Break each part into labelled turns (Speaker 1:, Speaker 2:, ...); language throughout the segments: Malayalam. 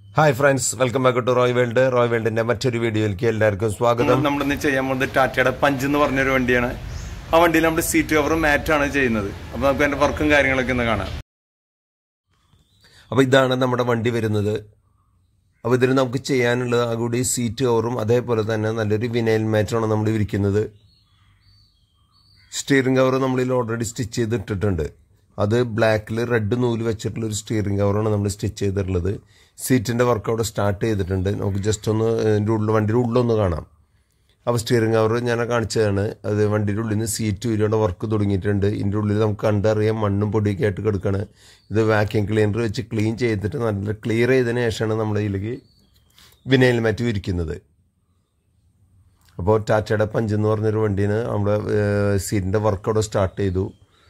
Speaker 1: hi friends welcome back to Roy world Roy വേൾഡിന്റെ മറ്റൊരു വീഡിയോയിലേക്ക് എല്ലാവർക്കും സ്വാഗതം
Speaker 2: നമ്മളിന്ന് ചെയ്യാൻ പോകുന്നത് ടാറ്റയുടെ പഞ്ച് എന്ന് പറഞ്ഞൊരു വണ്ടിയാണ് ആ വണ്ടിയിൽ നമ്മൾ സീറ്റ് കവറും മാറ്റാണ് ചെയ്യുന്നത് അപ്പൊ നമുക്ക് അതിന്റെ വർക്കും കാര്യങ്ങളൊക്കെ ഒന്ന് കാണാം
Speaker 1: അപ്പോൾ ഇതാണ് നമ്മുടെ വണ്ടി വരുന്നത് അപ്പോൾ ഇതിന് നമുക്ക് ചെയ്യാനുള്ളത് ആ കൂടി സീറ്റ് കവറും അതേപോലെ തന്നെ നല്ലൊരു വിനൈൽ മാറ്റാണ് നമ്മൾ വിരിക്കുന്നത് സ്റ്റിയറിംഗ് കവർ നമ്മളിൽ ഓൾറെഡി സ്റ്റിച്ച് ചെയ്ത് ഇട്ടിട്ടുണ്ട് അത് ബ്ലാക്കിൽ റെഡ് നൂല് വെച്ചിട്ടുള്ള ഒരു സ്റ്റിയറിംഗ് കവറാണ് നമ്മൾ സ്റ്റിച്ച് ചെയ്തിട്ടുള്ളത് സീറ്റിൻ്റെ വർക്ക് അവിടെ സ്റ്റാർട്ട് ചെയ്തിട്ടുണ്ട് നമുക്ക് ജസ്റ്റ് ഒന്ന് ഇതിൻ്റെ ഉള്ളിൽ വണ്ടിയുടെ ഉള്ളൊന്ന് കാണാം അപ്പോൾ സ്റ്റിയറിംഗ് കവർ ഞാൻ കാണിച്ചതാണ് അത് വണ്ടിയുടെ ഉള്ളിൽ നിന്ന് സീറ്റ് ഉയരേണ്ട വർക്ക് തുടങ്ങിയിട്ടുണ്ട് ഇതിൻ്റെ ഉള്ളിൽ നമുക്ക് കണ്ടറിയാം മണ്ണും പൊടിയൊക്കെ ആയിട്ട് കിടക്കുകയാണ് ഇത് വാക്യൂം ക്ലീനർ വെച്ച് ക്ലീൻ ചെയ്തിട്ട് നല്ല ക്ലിയർ ചെയ്തതിന് ശേഷമാണ് നമ്മൾ ഇതിലേക്ക് വിനയിൽ മാറ്റ് വിരിക്കുന്നത് അപ്പോൾ ടാറ്റയുടെ പഞ്ച് എന്ന് പറഞ്ഞൊരു വണ്ടീന് നമ്മുടെ സീറ്റിൻ്റെ വർക്ക് അവിടെ സ്റ്റാർട്ട് ചെയ്തു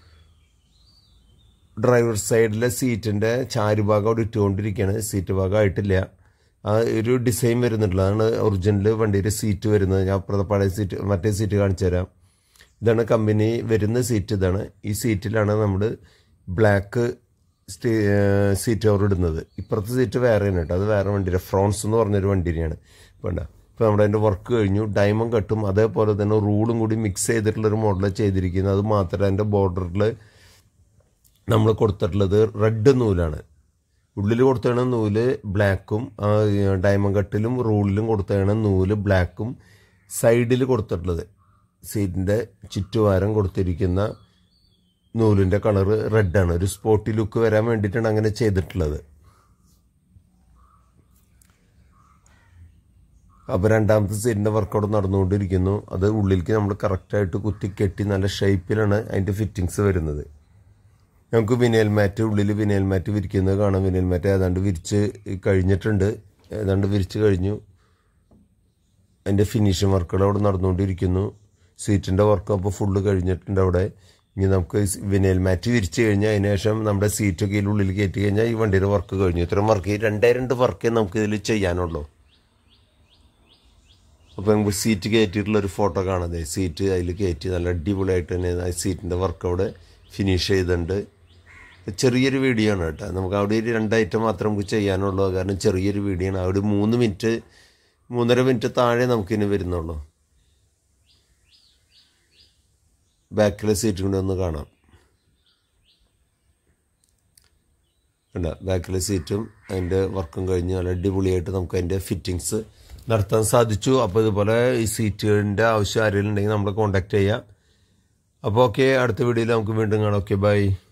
Speaker 1: ഡ്രൈവർ സൈഡിലെ സീറ്റിൻ്റെ ചാരുഭാഗം അവിടെ ഇട്ടുകൊണ്ടിരിക്കുകയാണ് സീറ്റ് ഭാഗം ആയിട്ടില്ല ആ ഒരു ഡിസൈൻ വരുന്നുണ്ടല്ലോ അതാണ് ഒറിജിനൽ വണ്ടിയുടെ സീറ്റ് വരുന്നത് ഞാൻ അപ്പുറത്തെ പഴയ സീറ്റ് മറ്റേ സീറ്റ് കാണിച്ചു തരാം ഇതാണ് കമ്പനി വരുന്ന സീറ്റ് ഇതാണ് ഈ സീറ്റിലാണ് നമ്മൾ ബ്ലാക്ക് സീറ്റ് കവർ ഇടുന്നത് ഇപ്പുറത്തെ സീറ്റ് വേറെയാണ് കേട്ടോ അത് വേറെ വണ്ടിയുടെ ഫ്രോൺസ് എന്ന് പറഞ്ഞൊരു വണ്ടിയാണ് വേണ്ട ഇപ്പോൾ നമ്മുടെ അതിൻ്റെ വർക്ക് കഴിഞ്ഞു ഡയമണ്ട് കട്ടും അതേപോലെ തന്നെ റൂളും കൂടി മിക്സ് ചെയ്തിട്ടുള്ളൊരു മോഡൽ ചെയ്തിരിക്കുന്നത് അത് മാത്രമേ അതിൻ്റെ ബോർഡറിൽ നമ്മൾ കൊടുത്തിട്ടുള്ളത് റെഡ് നൂലാണ് ഉള്ളിൽ കൊടുത്തേണ നൂല് ബ്ലാക്കും ഡയമണ്ട് കട്ടിലും റൂളിലും കൊടുത്തേണ നൂല് ബ്ലാക്കും സൈഡിൽ കൊടുത്തിട്ടുള്ളത് സീറ്റിൻ്റെ ചുറ്റുവാരം കൊടുത്തിരിക്കുന്ന നൂലിൻ്റെ കളറ് റെഡാണ് ഒരു സ്പോട്ടി ലുക്ക് വരാൻ വേണ്ടിയിട്ടാണ് അങ്ങനെ ചെയ്തിട്ടുള്ളത് അപ്പോൾ രണ്ടാമത്തെ സീറ്റിൻ്റെ വർക്കൗട്ട് നടന്നുകൊണ്ടിരിക്കുന്നു അത് ഉള്ളിലേക്ക് നമ്മൾ കറക്റ്റായിട്ട് കുത്തി കെട്ടി നല്ല ഷേപ്പിലാണ് അതിൻ്റെ ഫിറ്റിങ്സ് വരുന്നത് നമുക്ക് വിനയൽ മാറ്റ് ഉള്ളിൽ വിനയൽ മാറ്റ് വിരിക്കുന്നത് കാണാം വിനയൽ മാറ്റ് ഏതാണ്ട് വിരിച്ച് കഴിഞ്ഞിട്ടുണ്ട് ഏതാണ്ട് വിരിച്ച് കഴിഞ്ഞു അതിൻ്റെ ഫിനിഷിങ് വർക്കുകൾ അവിടെ നടന്നുകൊണ്ടിരിക്കുന്നു സീറ്റിൻ്റെ വർക്ക് അപ്പോൾ ഫുള്ള് കഴിഞ്ഞിട്ടുണ്ട് അവിടെ ഇനി നമുക്ക് വിനയൽ മാറ്റ് വിരിച്ച് കഴിഞ്ഞാൽ അതിന് ശേഷം നമ്മുടെ സീറ്റൊക്കെ ഇതിൽ ഉള്ളിൽ കയറ്റി കഴിഞ്ഞാൽ ഈ വണ്ടിയുടെ വർക്ക് കഴിഞ്ഞു ഇത്രയും വർക്ക് രണ്ടേ രണ്ട് വർക്കേ നമുക്ക് ഇതിൽ ചെയ്യാനുള്ളൂ അപ്പോൾ നമുക്ക് സീറ്റ് കയറ്റിയിട്ടുള്ള ഒരു ഫോട്ടോ കാണാതെ സീറ്റ് അതിൽ കയറ്റി നല്ല അടിപൊളിയായിട്ട് തന്നെ ആ സീറ്റിൻ്റെ വർക്ക് അവിടെ ഫിനിഷ് ചെയ്തിട്ടുണ്ട് ചെറിയൊരു വീഡിയോ ആണ് കേട്ടോ നമുക്ക് അവിടെ ഒരു രണ്ട് ഐറ്റം മാത്രമേ നമുക്ക് ചെയ്യാനുള്ളൂ കാരണം ചെറിയൊരു വീഡിയോ ആണ് അവിടെ മൂന്ന് മിനിറ്റ് മൂന്നര മിനിറ്റ് താഴെ നമുക്കിനി വരുന്നുള്ളൂ ബാക്കിലെ സീറ്റും കൂടി ഒന്ന് കാണാം കണ്ട ബാക്കിലെ സീറ്റും അതിൻ്റെ വർക്കും കഴിഞ്ഞ് നല്ല അടിപൊളിയായിട്ട് നമുക്ക് അതിൻ്റെ ഫിറ്റിങ്സ് നടത്താൻ സാധിച്ചു അപ്പോൾ ഇതുപോലെ ഈ സീറ്റുകളുടെ ആവശ്യം ആരെങ്കിലും ഉണ്ടെങ്കിൽ നമ്മളെ കോൺടാക്ട് ചെയ്യാം അപ്പോൾ ഓക്കെ അടുത്ത വീഡിയോയിൽ നമുക്ക് വീണ്ടും കാണാം ഓക്കെ ബൈ